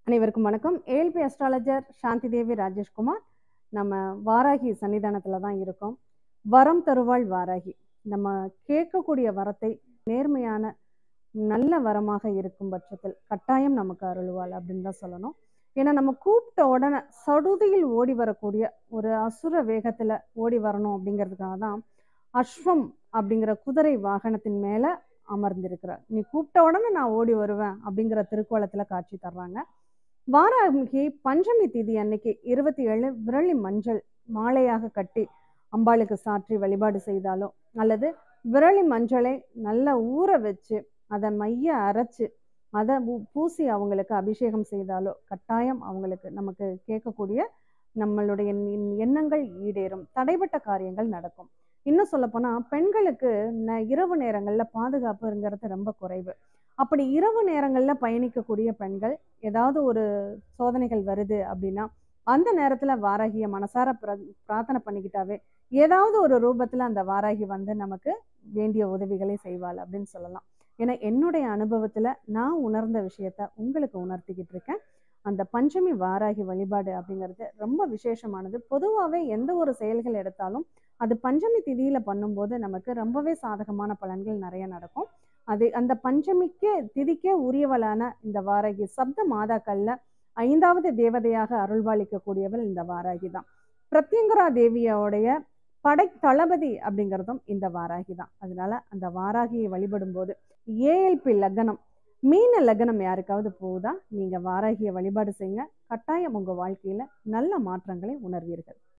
அனைவருக்கும் வணக்கம் ALP astrologer Shanti Devi Rajeshkumar நம்ம வாராகி சன்னிதானத்தில் தான் இருக்கோம் வரம் தருவாள் வாராகி நம்ம கேட்கக்கூடிய வரத்தை நேர்மையான நல்ல வரமாக இருக்கும் பட்சத்தில் கட்டாயம் நமக்கு அருள்வாள் அப்படின்னு தான் சொல்லணும் ஏன்னா நம்ம கூப்பிட்ட உடனே சடுதியில் ஓடி வரக்கூடிய ஒரு அசுர வேகத்தில் ஓடி வரணும் அப்படிங்கிறதுக்காக தான் அஸ்வம் அப்படிங்கிற குதிரை வாகனத்தின் மேலே அமர்ந்திருக்கிறார் நீ கூப்பிட்ட உடனே நான் ஓடி வருவேன் அப்படிங்கிற திருக்கோலத்தில் காட்சி தர்றாங்க வாராகி பஞ்சமி திதி அன்னைக்கு இருபத்தி ஏழு விரலி மஞ்சள் மாலையாக கட்டி அம்பாளுக்கு சாற்றி வழிபாடு செய்தாலோ அல்லது விரலி மஞ்சளை நல்லா ஊற வச்சு அதை மைய அரைச்சு அதை பூ- பூசி அவங்களுக்கு அபிஷேகம் செய்தாலோ கட்டாயம் அவங்களுக்கு நமக்கு கேட்கக்கூடிய நம்மளுடைய எண்ண- எண்ணங்கள் ஈடேறும் தடைப்பட்ட காரியங்கள் நடக்கும் இன்னும் சொல்லப்போனால் பெண்களுக்கு ந- இரவு நேரங்களில் பாதுகாப்புங்கிறது ரொம்ப குறைவு அப்படி இரவு நேரங்களில் பயணிக்கக்கூடிய பெண்கள் ஏதாவது ஒரு சோதனைகள் வருது அப்படின்னா அந்த நேரத்தில் வாராகியை மனசார பிர பிரார்த்தனை பண்ணிக்கிட்டாவே ஏதாவது ஒரு ரூபத்தில் அந்த வாராகி வந்து நமக்கு வேண்டிய உதவிகளை செய்வாள் அப்படின்னு சொல்லலாம் ஏன்னா என்னுடைய அனுபவத்தில் நான் உணர்ந்த விஷயத்த உங்களுக்கு உணர்த்திக்கிட்டு இருக்கேன் அந்த பஞ்சமி வாராகி வழிபாடு அப்படிங்கிறது ரொம்ப விசேஷமானது பொதுவாகவே எந்த ஒரு செயல்கள் எடுத்தாலும் அது பஞ்சமி திதியில பண்ணும்போது நமக்கு ரொம்பவே சாதகமான பலன்கள் நிறைய நடக்கும் அது அந்த பஞ்சமிக்கே திதிக்கே உரியவளான இந்த வாராகி சப்த மாதாக்கள்ல ஐந்தாவது தேவதையாக அருள்பாலிக்கக்கூடியவள் இந்த வாராகி தான் பிரத்யங்கரா தேவியோடைய படை தளபதி அப்படிங்கிறதும் இந்த வாராகி தான் அதனால அந்த வாராகியை வழிபடும் போது ஏஎல்பி லக்னம் மீன லக்னம் யாருக்காவது போகுதா நீங்க வாராகியை வழிபாடு செய்யுங்க கட்டாயம் உங்க வாழ்க்கையில நல்ல மாற்றங்களை உணர்வீர்கள்